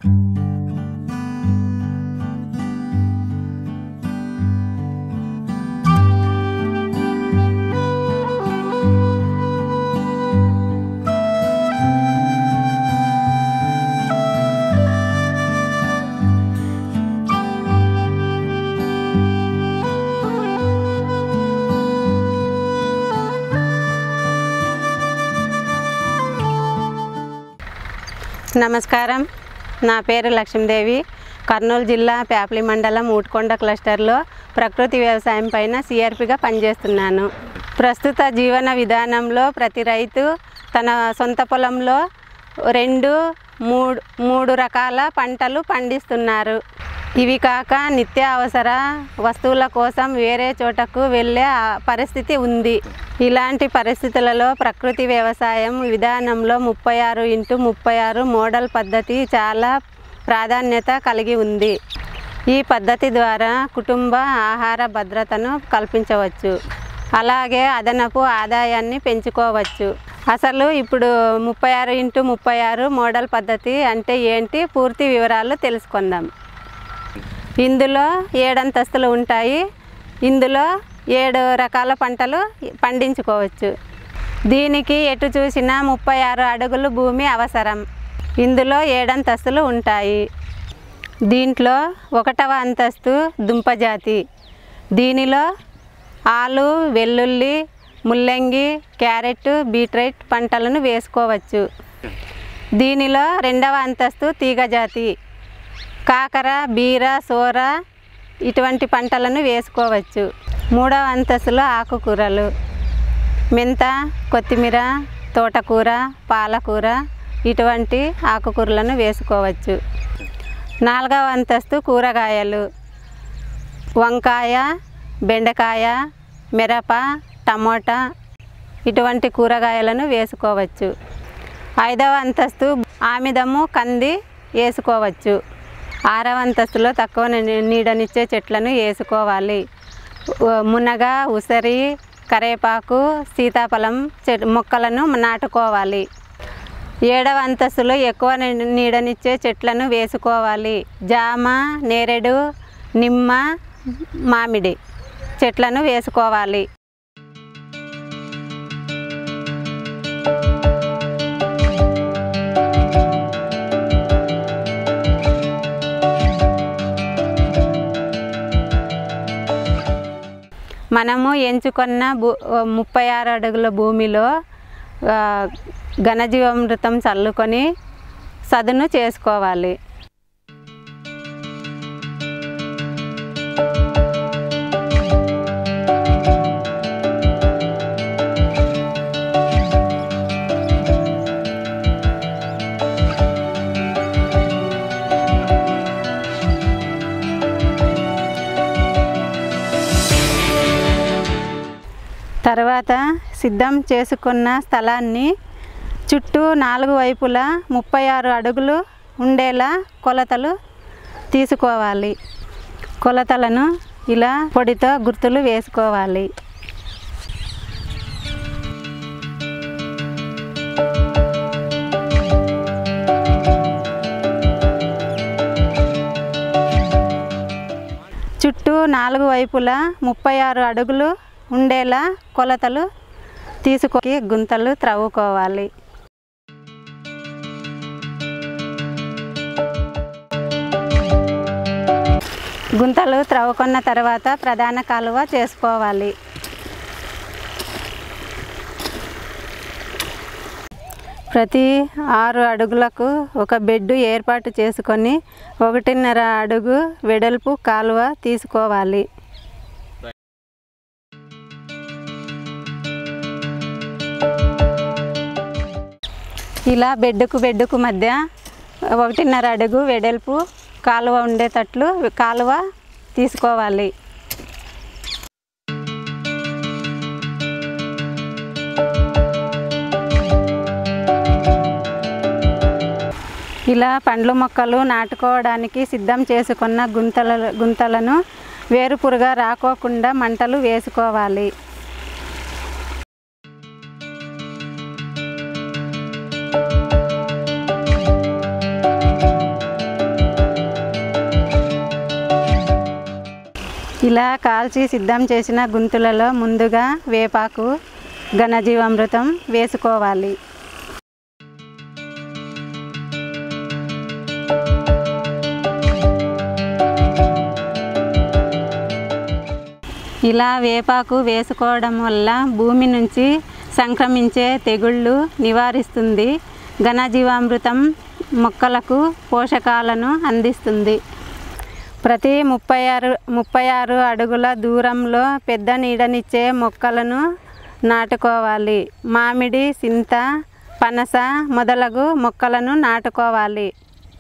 నమస్కారం నా పేరు లక్ష్మీదేవి కర్నూలు జిల్లా పేపలి మండలం ఊటుకొండ క్లస్టర్లో ప్రకృతి వ్యవసాయం పైన సిఆర్పిగా పనిచేస్తున్నాను ప్రస్తుత జీవన విధానంలో ప్రతి రైతు తన సొంత పొలంలో రెండు మూడు మూడు రకాల పంటలు పండిస్తున్నారు ఇవి కాక నిత్య అవసర వస్తువుల కోసం వేరే చోటకు వెళ్ళే ఆ పరిస్థితి ఉంది ఇలాంటి పరిస్థితులలో ప్రకృతి వ్యవసాయం విధానంలో ముప్పై ఆరు ఇంటూ ముప్పై ఆరు మోడల్ పద్ధతి చాలా ప్రాధాన్యత కలిగి ఉంది ఈ పద్ధతి ద్వారా కుటుంబ ఆహార భద్రతను కల్పించవచ్చు అలాగే అదనపు ఆదాయాన్ని పెంచుకోవచ్చు అసలు ఇప్పుడు ముప్పై ఆరు ఇంటూ ముప్పై ఆరు మోడల్ పద్ధతి అంటే ఏంటి పూర్తి వివరాలు తెలుసుకుందాం ఇందులో ఏడంతస్తులు ఉంటాయి ఇందులో ఏడు రకాల పంటలు పండించుకోవచ్చు దీనికి ఎటు చూసినా ముప్పై ఆరు అడుగులు భూమి అవసరం ఇందులో ఏడంతస్తులు ఉంటాయి దీంట్లో ఒకటవ అంతస్తు దుంపజాతి దీనిలో ఆలు వెల్లుల్లి ముల్లంగి క్యారెట్ బీట్రూట్ పంటలను వేసుకోవచ్చు దీనిలో రెండవ అంతస్తు తీగజాతి కాకర బీర సోర ఇటువంటి పంటలను వేసుకోవచ్చు మూడవ అంతస్తులో ఆకుకూరలు మెంత కొత్తిమీర తోటకూర పాలకూర ఇటువంటి ఆకుకూరలను వేసుకోవచ్చు నాలుగవ అంతస్తు కూరగాయలు వంకాయ బెండకాయ మిరప టమోటా ఇటువంటి కూరగాయలను వేసుకోవచ్చు ఐదవ అంతస్తు ఆమిదము కంది వేసుకోవచ్చు ఆరవ అంతస్తులో తక్కువ ని- నీడనిచ్చే చెట్లను వేసుకోవాలి ఉ- మునగ ఉసరి కరేపాకు సీతాఫలం చె మొక్కలను నాటుకోవాలి ఏడవ అంతస్తులో ఎక్కువ ని- నీడనిచ్చే చెట్లను వేసుకోవాలి జామ నేరేడు నిమ్మ మామిడి చెట్లను వేసుకోవాలి మనము ఎంచుకున్న భూ ముప్పై ఆరు అడుగుల భూమిలో ఆ, ఘనజీవామృతం చల్లుకొని సదును చేసుకోవాలి తర్వాత సిద్ధం చేసుకున్న స్థలాన్ని చుట్టూ నాలుగు వైపులా ముప్పై ఆరు అడుగులు ఉండేలా కొలతలు తీసుకోవాలి కొలతలను ఇలా పొడితో గుర్తులు వేసుకోవాలి చుట్టూ నాలుగు వైపులా ముప్పై ఆరు అడుగులు ఉండేలా కొలతలు తీసుకొని గుంతలు త్రవ్వుకోవాలి గుంతలు త్రవ్వుకున్న తర్వాత ప్రధాన కాలువ చేసుకోవాలి ప్రతి ఆరు అడుగులకు ఒక బెడ్ ఏర్పాటు చేసుకొని ఒకటిన్నర అడుగు వెడల్పు కాలువ తీసుకోవాలి ఇలా బెడ్డుకు బెడ్డుకు మధ్య ఒకటిన్నర అడుగు వెడల్పు కాలువ ఉండేటట్లు కాలువ తీసుకోవాలి ఇలా పండ్ల మొక్కలు నాటుకోవడానికి సిద్ధం చేసుకున్న గుంతల గుంతలను వేరుపురుగా రాకోకుండా మంటలు వేసుకోవాలి ఇలా కాల్చి సిద్ధం చేసిన గుంతులలో ముందుగా వేపాకు ఘనజీవామృతం వేసుకోవాలి ఇలా వేపాకు వేసుకోవడం వల్ల భూమి నుంచి సంక్రమించే తెగుళ్ళు నివారిస్తుంది ఘనజీవామృతం మొక్కలకు పోషకాలను అందిస్తుంది ప్రతి ముప్పై ఆరు ముప్పై ఆరు అడుగుల దూరంలో పెద్ద నీడనిచ్చే మొక్కలను నాటుకోవాలి మామిడి సింత పనస మొదలగు మొక్కలను నాటుకోవాలి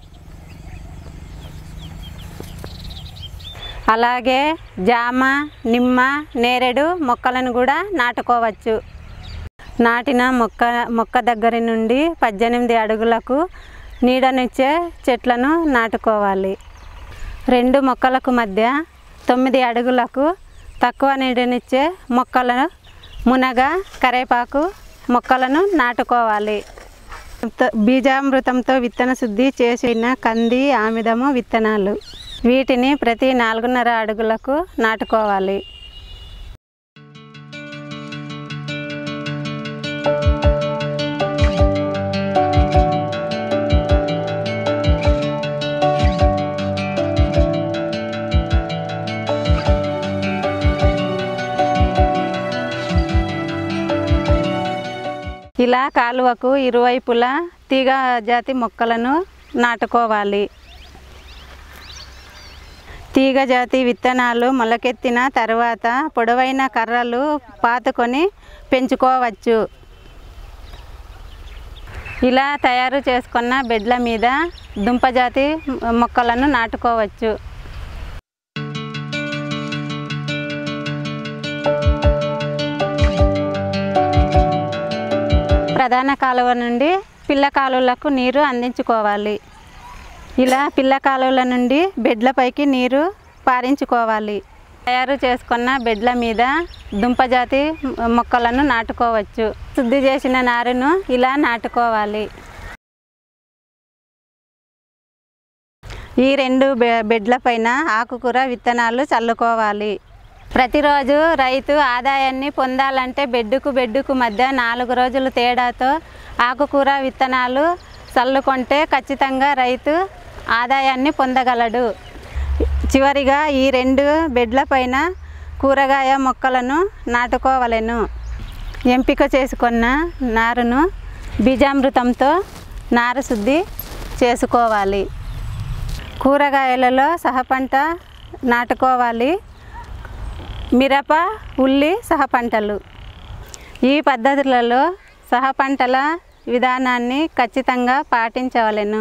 అలాగే జామ నిమ్మ నేరేడు మొక్కలను కూడా నాటుకోవచ్చు నాటిన మొక్క మొక్క దగ్గర నుండి పద్దెనిమిది అడుగులకు నీడనిచ్చే చెట్లను నాటుకోవాలి రెండు మొక్కలకు మధ్య తొమ్మిది అడుగులకు తక్కువ నీడనిచ్చే మొక్కల మునగ కరేపాకు మొక్కలను నాటుకోవాలి త- బీజామృతంతో విత్తన శుద్ధి చేసిన కంది ఆమిదము విత్తనాలు వీటిని ప్రతి నాలుగున్నర అడుగులకు నాటుకోవాలి ఇలా కాలువకు ఇరువైపులా తీగ జాతి మొక్కలను నాటుకోవాలి తీగ జాతి విత్తనాలు మొలకెత్తిన తర్వాత పొడవైన కర్రలు పాతుకొని పెంచుకోవచ్చు ఇలా తయారు చేసుకున్న బెడ్ల మీద దుంపజాతి మొక్కలను నాటుకోవచ్చు ప్రధాన కాలువ నుండి పిల్ల కాలువలకు నీరు అందించుకోవాలి ఇలా పిల్ల కాలువల నుండి బెడ్లపైకి నీరు పారించుకోవాలి తయారు చేసుకున్న బెడ్ల మీద దుంపజాతి మొక్కలను నాటుకోవచ్చు శుద్ధి చేసిన నారును ఇలా నాటుకోవాలి ఈ రెండు బె- బెడ్ల పైన ఆకుకూర విత్తనాలు చల్లుకోవాలి ప్రతిరోజు రైతు ఆదాయాన్ని పొందాలంటే బెడ్డుకు బెడ్డుకు మధ్య నాలుగు రోజులు తేడాతో ఆకుకూర విత్తనాలు చల్లుకుంటే ఖచ్చితంగా రైతు ఆదాయాన్ని పొందగలడు చివరిగా ఈ రెండు బెడ్ల పైన కూరగాయ మొక్కలను నాటుకోవలెను ఎంపిక చేసుకున్న నారును బీజామృతంతో నారు శుద్ధి చేసుకోవాలి కూరగాయలలో సహపంట నాటుకోవాలి మిరప ఉల్లి సహపంటలు ఈ పద్ధతులలో సహపంటల విధానాన్ని ఖచ్చితంగా పాటించవలెను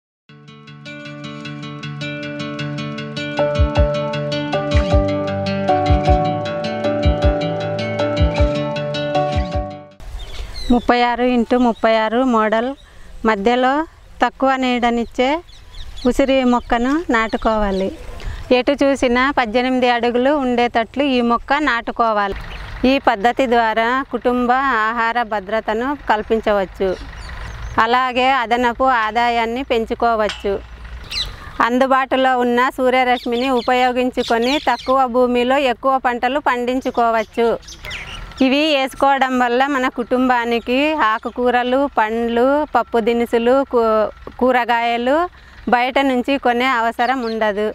ముప్పై ఆరు ఇంటూ ముప్పై ఆరు మోడల్ మధ్యలో తక్కువ నీడనిచ్చే ఉసిరి మొక్కను నాటుకోవాలి ఎటు చూసినా పద్దెనిమిది అడుగులు ఉండేటట్లు ఈ మొక్క నాటుకోవాలి ఈ పద్ధతి ద్వారా కుటుంబ ఆహార భద్రతను కల్పించవచ్చు అలాగే అదనపు ఆదాయాన్ని పెంచుకోవచ్చు అందుబాటులో ఉన్న సూర్యరశ్మిని ఉపయోగించుకొని తక్కువ భూమిలో ఎక్కువ పంటలు పండించుకోవచ్చు ఇవి వేసుకోవడం వల్ల మన కుటుంబానికి ఆకుకూరలు పండ్లు పప్పు దినుసులు కూ- కూరగాయలు బయట నుంచి కొనే అవసరం ఉండదు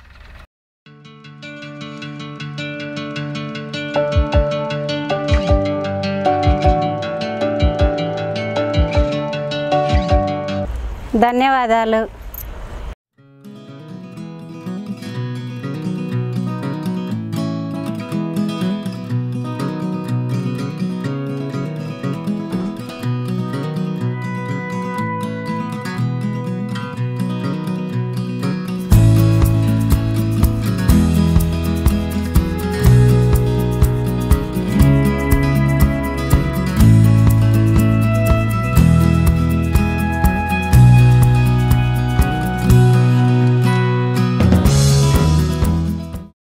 ధన్యవాదాలు